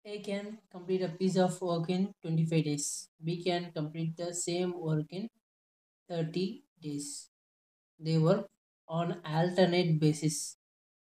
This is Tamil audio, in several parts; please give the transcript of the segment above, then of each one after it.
A can complete a piece of work in 25 days. B can complete the same work in 30 days. They work on alternate basis.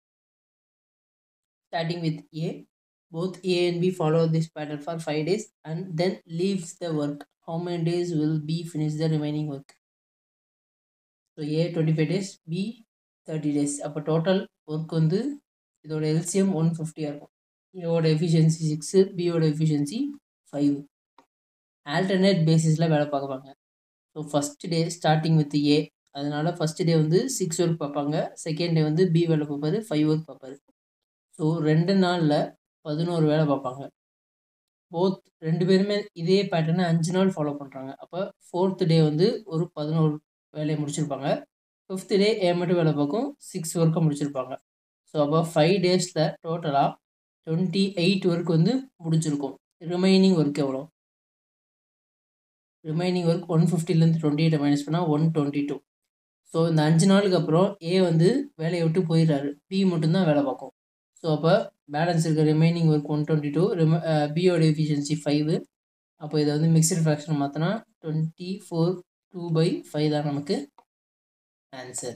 Starting with A, both A and B follow this pattern for 5 days and then leaves the work. How many days will B finish the remaining work? So A twenty five days B thirty days அப்போ டோட்டல் ஒர்க் வந்து இதோட எல்சிஎம் ஒன் ஃபிஃப்டியாக இருக்கும் இதோட எஃபிஷியன்சி சிக்ஸு பியோட எஃபிஷியன்சி ஃபைவ் ஆல்டர்னேட் பேசிஸில் வேலை பார்க்குறாங்க so first day starting with A அதனால் ஃபஸ்ட் டே வந்து சிக்ஸ் ஒர்க் பார்ப்பாங்க செகண்ட் டே வந்து பி வேலை பார்ப்பாரு ஃபைவ் ஒர்க் பார்ப்பாரு ஸோ ரெண்டு நாளில் பதினோரு வேலை பார்ப்பாங்க போத் ரெண்டு பேருமே இதே பேட்டர்னை அஞ்சு நாள் ஃபாலோ பண்ணுறாங்க அப்போ ஃபோர்த் டே வந்து ஒரு பதினோரு வேலையை முடிச்சிருப்பாங்க ஃபிஃப்த் டே ஏ மட்டும் வேலை பார்க்கும் சிக்ஸ் ஒர்க்கை முடிச்சிருப்பாங்க ஸோ அப்போ ஃபைவ் டேஸில் டோட்டலாக டுவெண்ட்டி எயிட் ஒர்க் வந்து முடிச்சிருக்கும் ரிமைனிங் ஒர்க் எவ்வளோ ரிமைனிங் ஒர்க் ஒன் ஃபிஃப்டிலேருந்து டுவெண்ட்டி எயிட்டை மைனஸ் பண்ணால் ஒன் டுவெண்ட்டி டூ ஸோ இந்த அஞ்சு நாளுக்கு அப்புறம் ஏ வந்து வேலையை விட்டு போயிடுறாரு பி மட்டும்தான் வேலை பார்க்கும் ஸோ அப்போ பேலன்ஸ் இருக்க remaining work one twenty two ரிம பியோட எஃபிஷியன்சி ஃபைவ் அப்போ இதை வந்து மிக்சட் ஃப்ராக்ஷன் மாற்றினா twenty four two by five தான் நமக்கு answer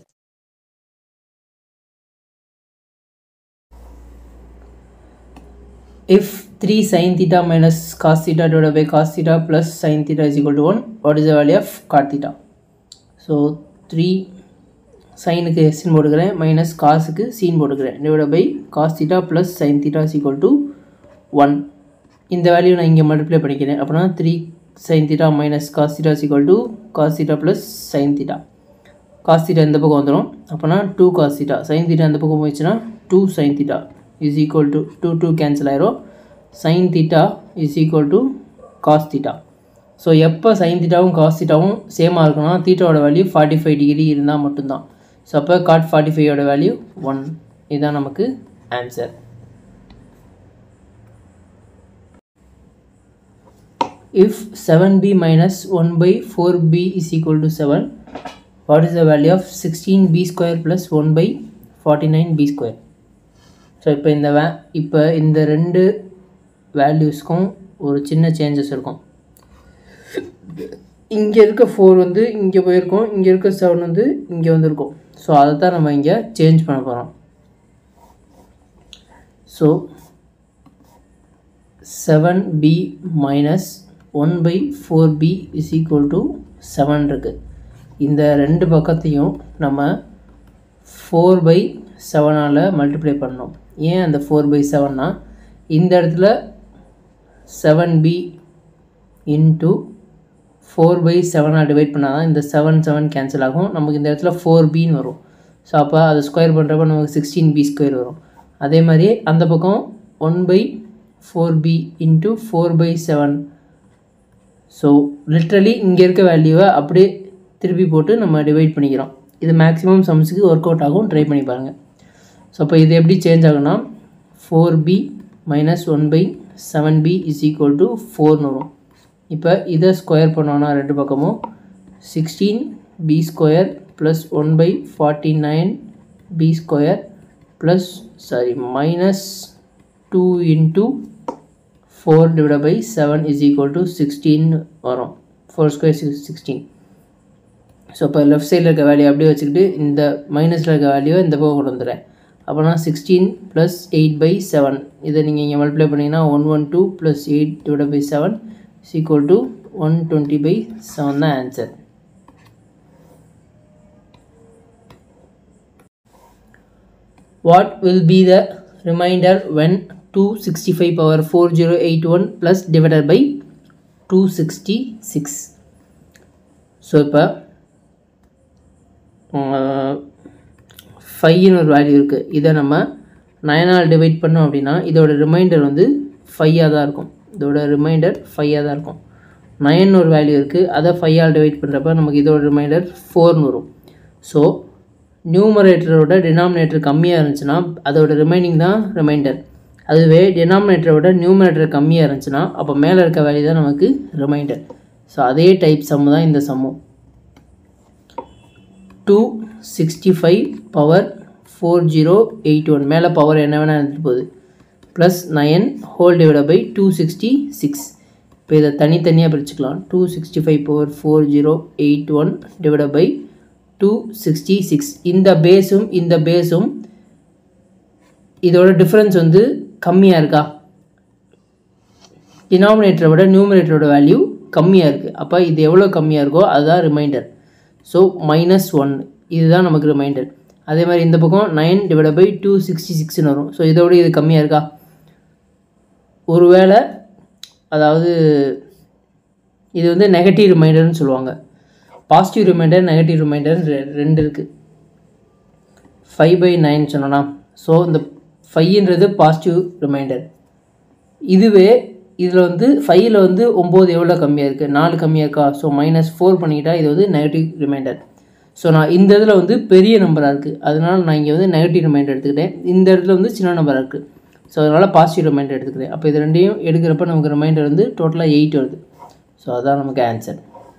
if 3 sin theta minus cos theta divided by cos theta plus sin theta is equal to 1 what is the value of cot theta so 3 சைனுக்கு எஸ்ன்னு போட்டுக்கிறேன் மைனஸ் காசுக்கு சீன் போட்டுக்கிறேன் divide by cos theta plus sine theta is equal to one இந்த வேல்யூ நான் இங்கே மல்டிப்ளை பண்ணிக்கிறேன் அப்படின்னா three sine theta minus cos theta is equal to cos theta plus sine theta cos theta இந்த பக்கம் வந்துடும் அப்போனா two cos theta sine theta இந்த பக்கம் போயிடுச்சுன்னா two sine theta is equal to two two cancel ஆயிரும் sine theta is equal to cos theta so எப்போ சைன் தீட்டாவும் காஸ் தீட்டாவும் சேமாக இருக்குன்னா தீட்டாவோட வேல்யூ ஃபார்ட்டி ஃபைவ் டிகிரி இருந்தால் மட்டும்தான் ஸோ அப்போ காட் ஃபார்ட்டி ஃபைவோட வேல்யூ ஒன் இதுதான் நமக்கு answer if 7b minus 1 by 4b is equal to 7 what is the value of 16b square plus 1 by 49b square so இப்போ இந்த வே இப்போ இந்த ரெண்டு வேல்யூஸ்க்கும் ஒரு சின்ன சேஞ்சஸ் இருக்கும் இங்கே இருக்க ஃபோர் வந்து இங்கே போயிருக்கோம் இங்கே இருக்க செவன் வந்து இங்கே வந்திருக்கும் ஸோ அதை தான் நம்ம இங்கே சேஞ்ச் பண்ண போகிறோம் so seven B minus one by four B is equal to seven இருக்குது இந்த ரெண்டு பக்கத்தையும் நம்ம ஃபோர் பை செவனால் மல்டிப்ளை பண்ணோம் ஏன் அந்த ஃபோர் பை செவன்னா இந்த இடத்துல seven B into four by செவனாக டிவைட் பண்ணால் தான் இந்த செவன் செவன் கேன்சல் ஆகும் நமக்கு இந்த இடத்துல ஃபோர் பின்னு வரும் ஸோ அப்போ அதை ஸ்கொயர் பண்ணுறப்ப நமக்கு சிக்ஸ்டீன் பி ஸ்கொயர் வரும் அதே மாதிரி அந்த பக்கம் one by four B into four by seven so literally இங்கே இருக்க வேல்யூவை அப்படியே திருப்பி போட்டு நம்ம டிவைட் பண்ணிக்கிறோம் இது மேக்ஸிமம் சம்ஸுக்கு ஒர்க் அவுட் ஆகும் ட்ரை பண்ணி பாருங்கள் ஸோ அப்போ இது எப்படி சேஞ்ச் ஆகுனா four B minus one by seven B is equal to ஃபோர்னு வரும் இப்போ இதை ஸ்கொயர் பண்ணோன்னா ரெண்டு பக்கமும் sixteen B square plus one by forty nine B square plus sorry minus two into four divide by seven is equal to sixteen வரும் four square six sixteen so இப்போ லெஃப்ட் சைடில் இருக்க வேல்யூ அப்படியே வச்சுக்கிட்டு இந்த மைனஸில் இருக்க வேல்யூவை இந்த பக்கம் கொண்டு வந்துடுறேன் அப்போனா sixteen plus eight by seven இதை நீங்கள் இங்கே மல்டிப்ளை பண்ணிங்கன்னா one one two plus eight divide by seven is equal to one twenty by seven தான் answer what will be the remainder when 265 power 4081 plus divided by 266 so இப்போ ஃபைவ்னு ஒரு வேல்யூ இருக்குது இதை நம்ம நயனால் டிவைட் பண்ணோம் அப்படின்னா இதோட ரிமைண்டர் வந்து ஃபையாக தான் இருக்கும் இதோட ரிமைண்டர் ஃபையாக தான் இருக்கும் நயன் ஒரு வேல்யூ இருக்குது அதை ஃபைவால் டிவைட் பண்ணுறப்ப நமக்கு இதோட ரிமைண்டர் ஃபோர்னு வரும் ஸோ நியூமரேட்டரோட டினாமினேட்டர் கம்மியாக இருந்துச்சுன்னா அதோட ரிமைனிங் தான் ரிமைண்டர் அதுவே டினாமினேட்டரோட நியூமரேட்டர் கம்மியாக இருந்துச்சுன்னா அப்போ மேலே இருக்க வேல்யூ தான் நமக்கு ரிமைண்டர் ஸோ அதே டைப் சம்மு தான் இந்த சம்மும் two sixty five power four zero eight one மேலே பவர் என்ன வேணால் இருந்துட்டு போகுது plus nine whole divide by two sixty six இப்போ இதை தனித்தனியாக பிரிச்சுக்கலாம் two sixty five power four zero eight one divide by two sixty six இந்த பேஸும் இந்த பேஸும் இதோட டிஃப்ரென்ஸ் வந்து கம்மியாக இருக்கா டினாமினேட்டரை விட நியூமினேட்டரோட வேல்யூ கம்மியாக இருக்குது அப்போ இது எவ்வளோ கம்மியாக இருக்கோ அதுதான் ரிமைண்டர் ஸோ மைனஸ் ஒன் இதுதான் நமக்கு ரிமைண்டர் அதே மாதிரி இந்த பக்கம் nine divide by two sixty சிக்ஸ்னு வரும் ஸோ இதோட இது கம்மியாக இருக்கா ஒருவேளை அதாவது இது வந்து நெகட்டிவ் ரிமைண்டர்னு சொல்லுவாங்க பாசிட்டிவ் ரிமைண்டர் நெகட்டிவ் ரிமைண்டர் ரெண்டு இருக்குது ஃபைவ் பை நைன் சொன்னோன்னா ஸோ இந்த ஃபைவ்ன்றது பாசிட்டிவ் ரிமைண்டர் இதுவே இதில் வந்து ஃபைவ்ல வந்து ஒம்பது எவ்வளோ கம்மியாக இருக்குது நாலு கம்மியாக இருக்கா ஸோ மைனஸ் ஃபோர் பண்ணிக்கிட்டால் இது வந்து நெகட்டிவ் ரிமைண்டர் ஸோ நான் இந்த இதில் வந்து பெரிய நம்பராக இருக்குது அதனால் நான் இங்கே வந்து நெகட்டிவ் ரிமைண்டர் எடுத்துக்கிட்டேன் இந்த இடத்துல வந்து சின்ன நம்பராக இருக்குது ஸோ அதனால் பாசிட்டிவ் ரிமைண்டர் எடுத்துக்கிறேன் அப்போ இது ரெண்டையும் எடுக்கிறப்ப நமக்கு ரிமைண்டர் வந்து டோட்டலாக எயிட் வருது ஸோ அதுதான் நமக்கு answer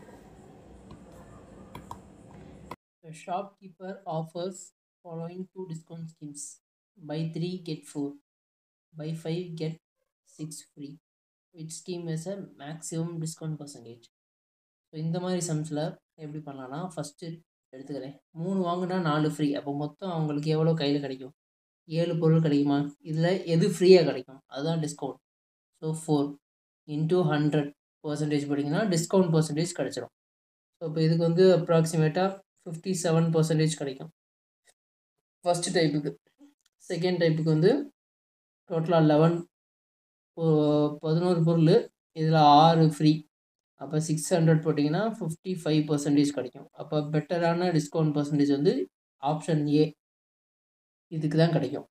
The shopkeeper offers following two discount schemes. Buy 3 get 4. Buy 5 get 6 free. Which scheme is a maximum discount percentage? So இந்த மாதிரி சம்ஸில் எப்படி பண்ணலான்னா ஃபஸ்ட்டு எடுத்துக்கிறேன் மூணு வாங்கினா நாலு ஃப்ரீ அப்போ மொத்தம் அவங்களுக்கு எவ்வளோ கையில் கிடைக்கும் ஏழு பொருள் கிடைக்குமா இதில் எது ஃப்ரீயாக கிடைக்கும் அதுதான் discount so four into hundred percentage போட்டிங்கன்னா டிஸ்கவுண்ட் பர்சன்டேஜ் கிடச்சிரும் ஸோ இப்போ இதுக்கு வந்து அப்ராக்சிமேட்டாக ஃபிஃப்டி செவன் பர்சன்டேஜ் கிடைக்கும் ஃபஸ்ட்டு டைப்புக்கு செகண்ட் டைப்புக்கு வந்து டோட்டலாக லெவன் பதினோரு பொருள் இதில் ஆறு ஃப்ரீ அப்போ சிக்ஸ் ஹண்ட்ரட் போட்டிங்கன்னா ஃபிஃப்டி ஃபைவ் பர்சன்டேஜ் கிடைக்கும் அப்போ பெட்டரான டிஸ்கவுண்ட் பர்சன்டேஜ் வந்து ஆப்ஷன் ஏ இதுக்கு தான் கிடைக்கும்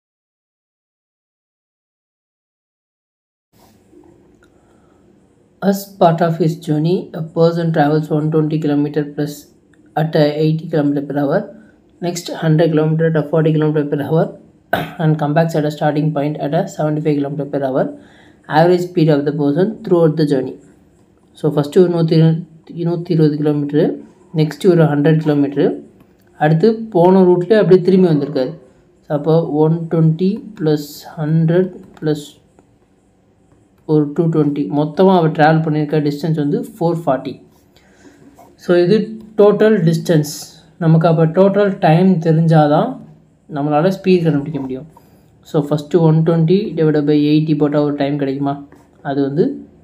As part of his journey, a person travels 120 km plus at a 80 km per hour, next 100 km at a 40 km per hour, and come back at a starting point at a 75 km per hour. Average speed of the person throughout the journey. So first ஒரு நூற்றி நூற்றி இருபது கிலோமீட்ரு நெக்ஸ்ட்டு ஒரு ஹண்ட்ரட் கிலோமீட்ரு அடுத்து போன ரூட்லேயே அப்படியே திரும்பி வந்திருக்காரு ஸோ அப்போ one twenty plus hundred plus ஒரு டூ டுவெண்ட்டி மொத்தமாக அவர் ட்ராவல் பண்ணியிருக்க டிஸ்டன்ஸ் வந்து ஃபோர் ஃபார்ட்டி ஸோ இது டோட்டல் டிஸ்டன்ஸ் நமக்கு அப்போ டோட்டல் டைம் தெரிஞ்சால் தான் நம்மளால் ஸ்பீட் கண்டுபிடிக்க முடியும் so first one twenty divide by eighty போட்டால் ஒரு டைம் கிடைக்குமா அது வந்து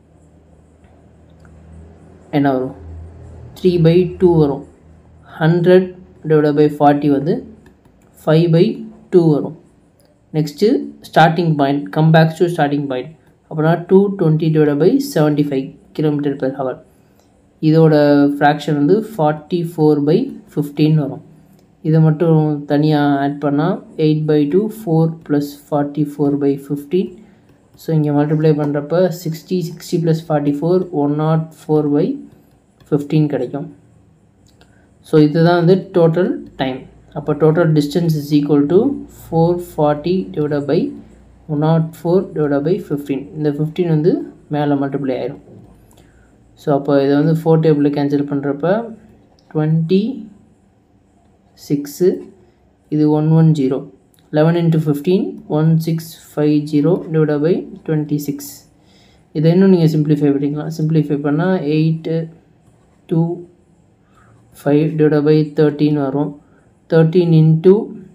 என்ன வரும் த்ரீ பை டூ வரும் ஹண்ட்ரட் டிவைட் பை ஃபார்ட்டி வந்து ஃபைவ் பை டூ வரும் next starting point come backs to starting point அப்படின்னா two twenty divide by seventy five kilometre per hour இதோட ஃப்ராக்ஷன் வந்து ஃபார்ட்டி ஃபோர் பை ஃபிஃப்டீன் வரும் இதை மட்டும் தனியாக ஆட் பண்ணால் eight by two four plus forty four by fifteen so இங்கே மல்டிப்ளை பண்ணுறப்ப sixty sixty plus forty four one nought four by fifteen கிடைக்கும் ஸோ இதுதான் வந்து டோட்டல் டைம் அப்போ total distance is equal to four forty divide by one nought four divide by fifteen இந்த ஃபிஃப்டீன் வந்து மேலே மல்டிப்ளை ஆயிரும் ஸோ அப்போ இதை வந்து ஃபோர் டேபிளில் கேன்சல் பண்ணுறப்ப டுவெண்ட்டி சிக்ஸு இது one one zero eleven into fifteen one six five zero divide by twenty six இதை இன்னும் நீங்கள் சிம்பிளிஃபை பண்ணிக்கலாம் சிம்பிளிஃபை பண்ணால் eight two five divide by thirteen வரும் thirteen into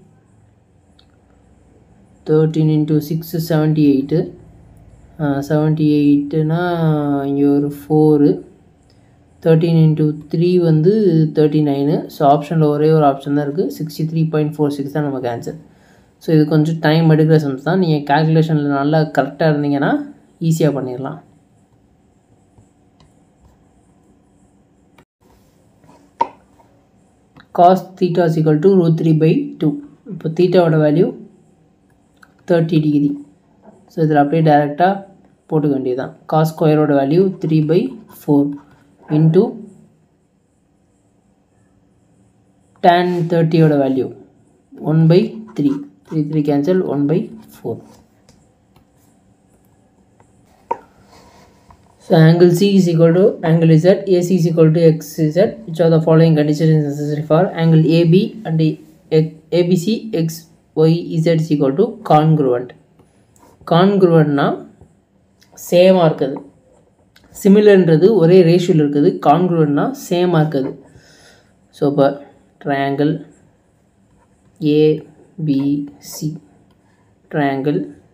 thirteen into six seventy eight seventy எயிட்டுனா இங்கே ஒரு ஃபோரு தேர்ட்டீன் இன்ட்டு த்ரீ வந்து தேர்ட்டி நைனு ஸோ ஆப்ஷனில் ஒரே ஒரு ஆப்ஷன் தான் இருக்குது sixty three point four six தான் நமக்கு ஆன்சர் ஸோ இது கொஞ்சம் டைம் எடுக்கிற சம்ஸ் தான் நீங்கள் கேல்குலேஷனில் நல்லா கரெக்டாக இருந்தீங்கன்னா ஈஸியாக பண்ணிடலாம் cos theta equal to root three by two இப்போ தீட்டாவோட வேல்யூ தேர்ட்டி டிகிரி ஸோ இதில் அப்படியே டைரெக்டாக போட்டுக்க வேண்டியதுதான் காஸ் ஸ்கொயரோட value three by four into tan தேர்ட்டியோட value one by three three three cancel one by four So angle C is equal to angle Z, AC is equal to XZ, which are the following conditions necessary for angle AB and ABC, X, Y, Z is equal to congruent. கான்குருவன்னா சேமாக இருக்குது சிமிலர்ன்றது ஒரே ரேஷியோவில் இருக்குது கான்குருவன்னா சேமாக இருக்குது ஸோ இப்போ triangle ABC triangle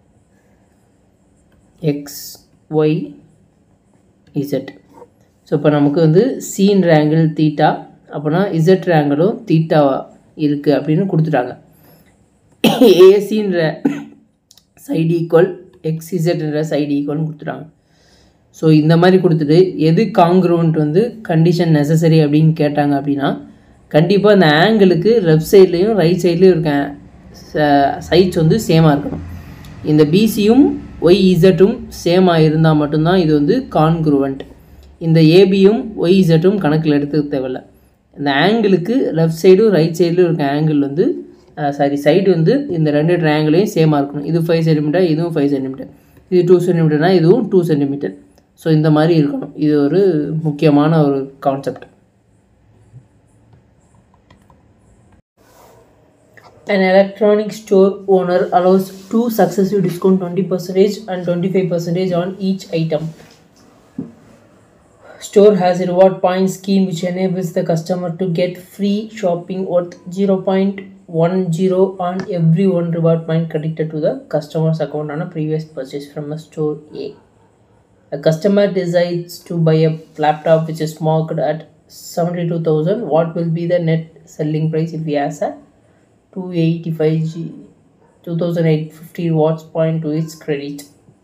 X Y Z so இப்போ நமக்கு வந்து சீன்ற ஆங்கிள் தீட்டா அப்போனா இசட் ஆங்கிளும் தீட்டாவா இருக்குது அப்படின்னு கொடுத்துட்டாங்க ஏசின்ற சைடு ஈக்குவல் எக்ஸ் இசட்ன்ற சைடு ஈக்குவல்னு கொடுத்துட்டாங்க ஸோ இந்த மாதிரி கொடுத்துட்டு எது காங்க்ரூவன்ட் வந்து கண்டிஷன் நெசசரி அப்படின்னு கேட்டாங்க அப்படின்னா கண்டிப்பாக அந்த ஆங்கிளுக்கு லெஃப்ட் சைட்லேயும் ரைட் சைட்லேயும் இருக்க சைட்ஸ் வந்து சேமாக இருக்கணும் இந்த பிசியும் ஒய் இசட்டும் சேமாக இருந்தால் மட்டும்தான் இது வந்து கான்குருவன்ட் இந்த ஏபியும் ஒய் இசட்டும் கணக்கில் எடுத்துக்க தேவையில்ல இந்த ஆங்கிளுக்கு லெஃப்ட் சைடும் ரைட் சைடும் இருக்க ஆங்கிள் வந்து சாரி சைடு வந்து இந்த ரெண்டு ட்ரையாங்கிளையும் சேமாக இருக்கணும் இது ஃபைவ் சென்டிமீட்டர் இதுவும் ஃபைவ் சென்டிமீட்டர் இது டூ சென்டிமீட்டர்னா இதுவும் டூ சென்டிமீட்டர் ஸோ இந்த மாதிரி இருக்கணும் இது ஒரு முக்கியமான ஒரு concept An electronic store owner allows two successive discount 20% and 25% on each item. Store has a reward point scheme which enables the customer to get free shopping worth 0.10 on every one reward point credited to the customer's account on a previous purchase from a store A. A customer decides to buy a laptop which is marked at 72,000. What will be the net selling price if he has a 285 G 2850 watts point to its credit.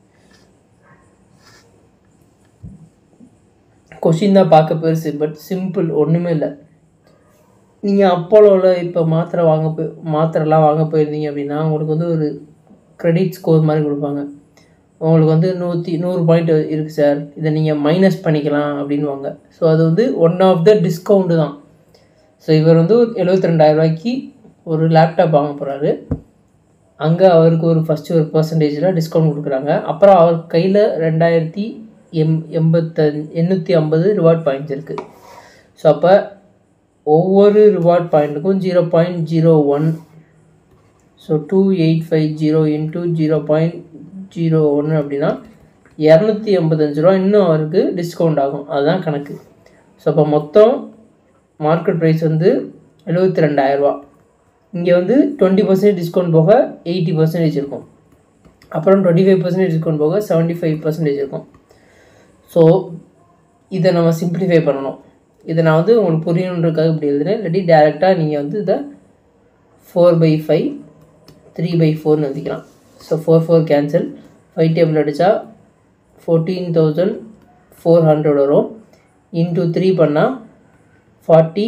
Question தான் பார்க்க பெருசு பட் சிம்பிள் ஒன்றுமே இல்லை நீங்கள் அப்போலோவில் இப்போ மாத்திரை வாங்க போய் மாத்திரைலாம் வாங்க போயிருந்தீங்க அப்படின்னா உங்களுக்கு வந்து ஒரு கிரெடிட் ஸ்கோர் மாதிரி கொடுப்பாங்க உங்களுக்கு வந்து நூற்றி நூறு பாயிண்ட் இருக்குது சார் இதை நீங்கள் மைனஸ் பண்ணிக்கலாம் அப்படின்வாங்க ஸோ அது வந்து ஒன் ஆஃப் த டிஸ்கவுண்ட்டு தான் ஸோ இவர் வந்து எழுபத்தி ரெண்டாயிரரூபாய்க்கு ஒரு லேப்டாப் வாங்க போகிறாரு அங்கே அவருக்கு ஒரு ஃபஸ்ட்டு ஒரு பர்சன்டேஜில் டிஸ்கவுண்ட் கொடுக்குறாங்க அப்புறம் அவர் கையில் ரெண்டாயிரத்தி எம் எண்பத்தஞ்சு எண்ணூற்றி ஐம்பது ரிவார்ட் பாயிண்ட்ஸ் இருக்குது ஸோ அப்போ ஒவ்வொரு ரிவார்ட் பாயிண்ட்டுக்கும் zero point zero one so two eight five zero into zero point zero ஒன்று அப்படின்னா இரநூத்தி எண்பத்தஞ்சு ரூபா இன்னும் அவருக்கு டிஸ்கவுண்ட் ஆகும் அதுதான் கணக்கு ஸோ அப்போ மொத்தம் மார்க்கெட் ப்ரைஸ் வந்து எழுபத்தி ரெண்டாயிரரூவா இங்கே வந்து டுவெண்ட்டி பர்சன்டேஜ் டிஸ்கவுண்ட் போக எயிட்டி பர்சன்டேஜ் இருக்கும் அப்புறம் டுவெண்ட்டி ஃபைவ் பர்சன்டேஜ் டிஸ்கவுண்ட் போக செவன்ட்டி ஃபைவ் பர்சன்டேஜ் இருக்கும் ஸோ இதை நம்ம சிம்பிளிஃபை பண்ணணும் இதை நான் வந்து உங்களுக்கு புரியணுன்றதுக்காக இப்படி எழுதுறேன் இல்லாட்டி டேரெக்டாக நீங்கள் வந்து இதை four by five three by four எழுதிக்கலாம் so four four cancel five table அடித்தா ஃபோர்டீன் தௌசண்ட் ஃபோர் ஹண்ட்ரட் வரும் இன்ட்டு த்ரீ பண்ணால் ஃபார்ட்டி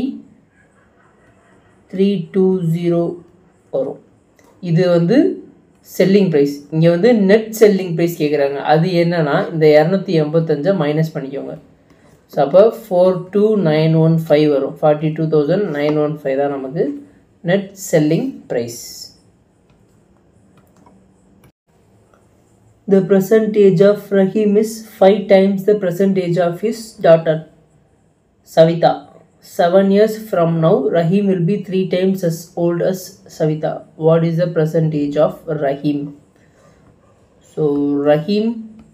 த்ரீ டூ ஜீரோ வரும் இது வந்து செல்லிங் ப்ரைஸ் இங்கே வந்து நெட் செல்லிங் ப்ரைஸ் கேட்குறாங்க அது என்னன்னா இந்த இரநூத்தி எண்பத்தஞ்சை மைனஸ் பண்ணிக்கோங்க ஸோ அப்போ four two nine one five வரும் forty two thousand nine one five தான் நமக்கு net selling price The present age of Rahim is five times the present age of his daughter, Savita. Seven years from now, Rahim will be three times as old as Savita. What is the present age of Rahim? So, Rahim,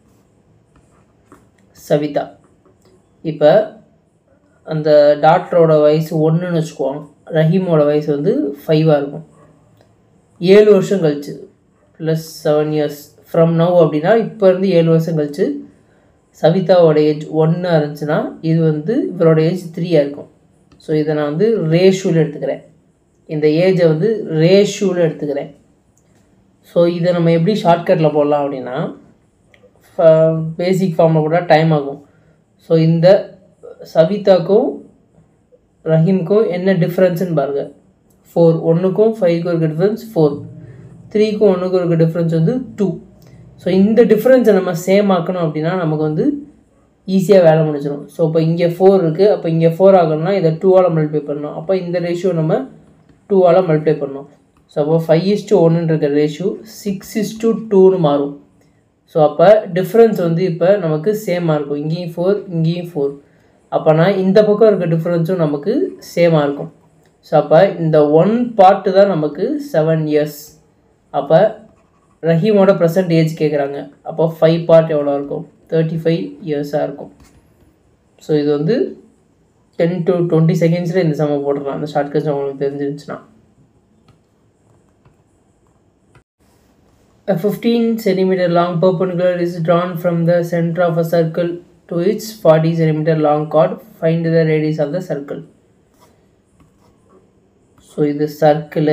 Savita. இப்போ அந்த டாக்டரோட வயசு ஒன்றுன்னு வச்சுக்குவோம் ரஹீமோட வயசு வந்து ஃபைவாக இருக்கும் ஏழு வருஷம் கழிச்சு plus seven years from now அப்படின்னா இப்போ இருந்து ஏழு வருஷம் கழிச்சு சவிதாவோட ஏஜ் ஒன்னாக இருந்துச்சுன்னா இது வந்து இவரோட ஏஜ் த்ரீயாக இருக்கும் ஸோ இதை நான் வந்து ரேஷூவில் எடுத்துக்கிறேன் இந்த ஏஜை வந்து ரேஷூவில் எடுத்துக்கிறேன் ஸோ இதை நம்ம எப்படி ஷார்ட்கட்டில் போடலாம் அப்படின்னா பேசிக் ஃபார்மில் கூட டைம் ஆகும் ஸோ இந்த சவிதாக்கும் ரஹீம்க்கும் என்ன டிஃப்ரென்ஸ்னு பாருங்கள் ஃபோர் ஒன்றுக்கும் ஃபைவ்க்கும் இருக்க டிஃப்ரென்ஸ் ஃபோர் த்ரீக்கும் ஒன்றுக்கும் இருக்க டிஃப்ரென்ஸ் வந்து டூ ஸோ இந்த டிஃப்ரென்ஸை நம்ம சேம் ஆக்கணும் அப்படின்னா நமக்கு வந்து ஈஸியாக வேலை முடிச்சிடும் ஸோ இப்போ இங்கே ஃபோர் இருக்குது அப்போ இங்கே ஃபோர் ஆகணும்னா இதை டூவால் மல்டிப்ளை பண்ணணும் அப்போ இந்த ரேஷியோ நம்ம டூவால் மல்டிப்ளை பண்ணணும் ஸோ அப்போ ஃபைவ் இஸ் டு ஒன்றுன்ற இருக்க ரேஷியோ சிக்ஸ் இஸ் டு டூன்னு மாறும் ஸோ அப்போ டிஃப்ரென்ஸ் வந்து இப்போ நமக்கு சேமாக இருக்கும் இங்கேயும் ஃபோர் இங்கேயும் ஃபோர் அப்போனா இந்த பக்கம் இருக்க டிஃப்ரென்ஸும் நமக்கு சேமாக இருக்கும் ஸோ அப்போ இந்த ஒன் பார்ட்டு தான் நமக்கு செவன் இயர்ஸ் அப்போ ரஹீமோட ப்ரெசன்ட் ஏஜ் கேட்குறாங்க அப்போ ஃபைவ் பார்ட் எவ்வளோ இருக்கும் தேர்ட்டி ஃபைவ் இயர்ஸாக இருக்கும் ஸோ இது வந்து டென் டு டுவெண்ட்டி செகண்ட்ஸில் இந்த சம போட்டுடலாம் அந்த ஷார்ட்கட்ஸ் உங்களுக்கு தெரிஞ்சிருந்துச்சுன்னா A 15 centimeter long perpendicular is drawn from the center of a circle to its 40 centimeter long chord. Find the radius of the circle. So இது சர்க்கிளு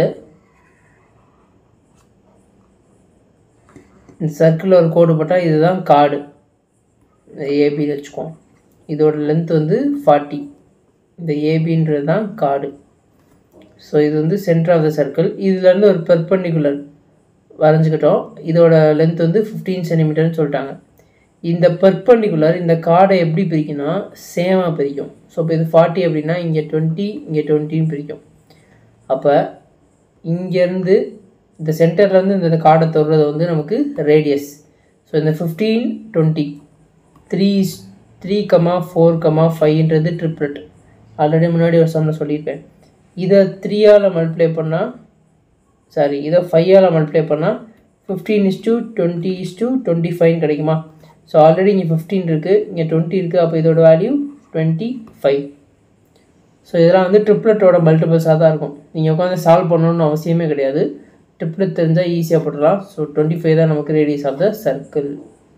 இந்த சர்க்கிளில் ஒரு கோடு போட்டால் இதுதான் கார்டு ஏபின்னு வச்சுக்குவோம் இதோட லென்த் வந்து ஃபார்ட்டி இந்த ஏபின்றது தான் கார்டு ஸோ இது வந்து சென்டர் ஆஃப் த சர்க்கிள் இதுலேருந்து ஒரு பெர்பண்டிகுலர் வரைஞ்சிக்கிட்டோம் இதோட லென்த் வந்து ஃபிஃப்டீன் சென்டிமீட்டர்னு சொல்லிட்டாங்க இந்த பெர்பண்டிகுலர் இந்த கார்டை எப்படி பிரிக்கும்னா சேமாக பிரிக்கும் ஸோ இப்போ இது ஃபார்ட்டி அப்படின்னா இங்கே டுவெண்ட்டி இங்கே டுவெண்ட்டின்னு பிரிக்கும் அப்போ இங்கேருந்து இந்த சென்டர்லேருந்து இந்த கார்டை தொடுறது வந்து நமக்கு ரேடியஸ் ஸோ இந்த fifteen twenty three three comma four comma ஃபைவ்ன்றது ட்ரிப்ளெட் ஆல்ரெடி முன்னாடி ஒரு சம்மில் சொல்லியிருப்பேன் இதை த்ரீயால் மல்டிப்ளை பண்ணால் சாரி இதை ஃபைவால் மல்டிப்ளை பண்ணால் fifteen is to twenty is to twenty five கிடைக்குமா ஸோ ஆல்ரெடி இங்கே ஃபிஃப்டீன் இருக்குது இங்கே டுவெண்ட்டி இருக்குது அப்போ இதோட வேல்யூ டுவெண்ட்டி ஃபைவ் ஸோ இதெல்லாம் வந்து ட்ரிப்ளெட்டோட மல்டிபிள்ஸாக தான் இருக்கும் நீங்கள் உட்காந்து சால்வ் பண்ணணும்னு அவசியமே கிடையாது ட்ரிப்ளெட் தெரிஞ்சால் ஈஸியாக போட்டுடலாம் ஸோ டுவெண்ட்டி ஃபைவ் தான் நமக்கு radius of the circle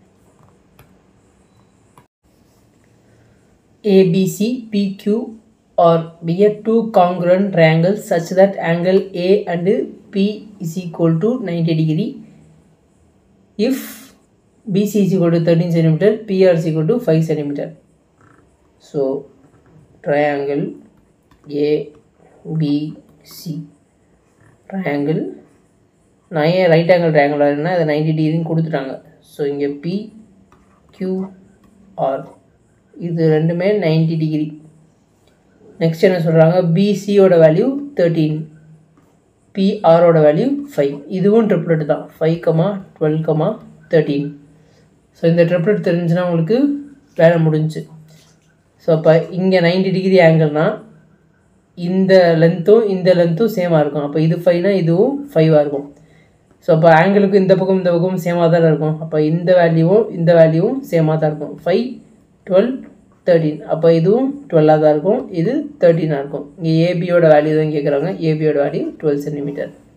ABC, PQ or be a two congruent triangles such that angle A and P is equal to 90 degree if BC is equal to 13 centimeter, PR is equal to 5 centimeter. So triangle ABC triangle நான் ஏன் ரைட் ஆங்கிள் ட்ரையாங்கிள் வரேன்னா அதை நைன்டி டிகிரின்னு கொடுத்துட்டாங்க ஸோ இங்கே பி கியூ ஆர் இது ரெண்டுமே நைன்டி டிகிரி நெக்ஸ்ட் என்ன சொல்கிறாங்க பிசியோட வேல்யூ தேர்ட்டீன் பிஆரோட வேல்யூ ஃபைவ் இதுவும் ட்ரிப்ளெட் தான் five comma twelve comma thirteen so இந்த ட்ரிப்ளெட் தெரிஞ்சுன்னா உங்களுக்கு வேலை முடிஞ்சு ஸோ அப்போ இங்கே நைன்டி டிகிரி ஆங்கிள்னால் இந்த லென்த்தும் இந்த லென்த்தும் சேமாக இருக்கும் அப்போ இது ஃபைவ்னா இதுவும் ஃபைவாக இருக்கும் ஸோ அப்போ ஆங்கிளுக்கு இந்த பக்கம் இந்த பக்கம் சேமாக தான் இருக்கும் அப்போ இந்த வேல்யூவும் இந்த வேல்யூவும் சேமாக தான் இருக்கும் ஃபைவ் டுவெல் தேர்ட்டீன் அப்போ இதுவும் டுவெல்லாக தான் இருக்கும் இது தேர்ட்டீனாக இருக்கும் இங்கே ஏபியோட வேல்யூ தான் கேட்குறாங்க ஏபியோட வேல்யூ டுவெல் சென்டிமீட்டர்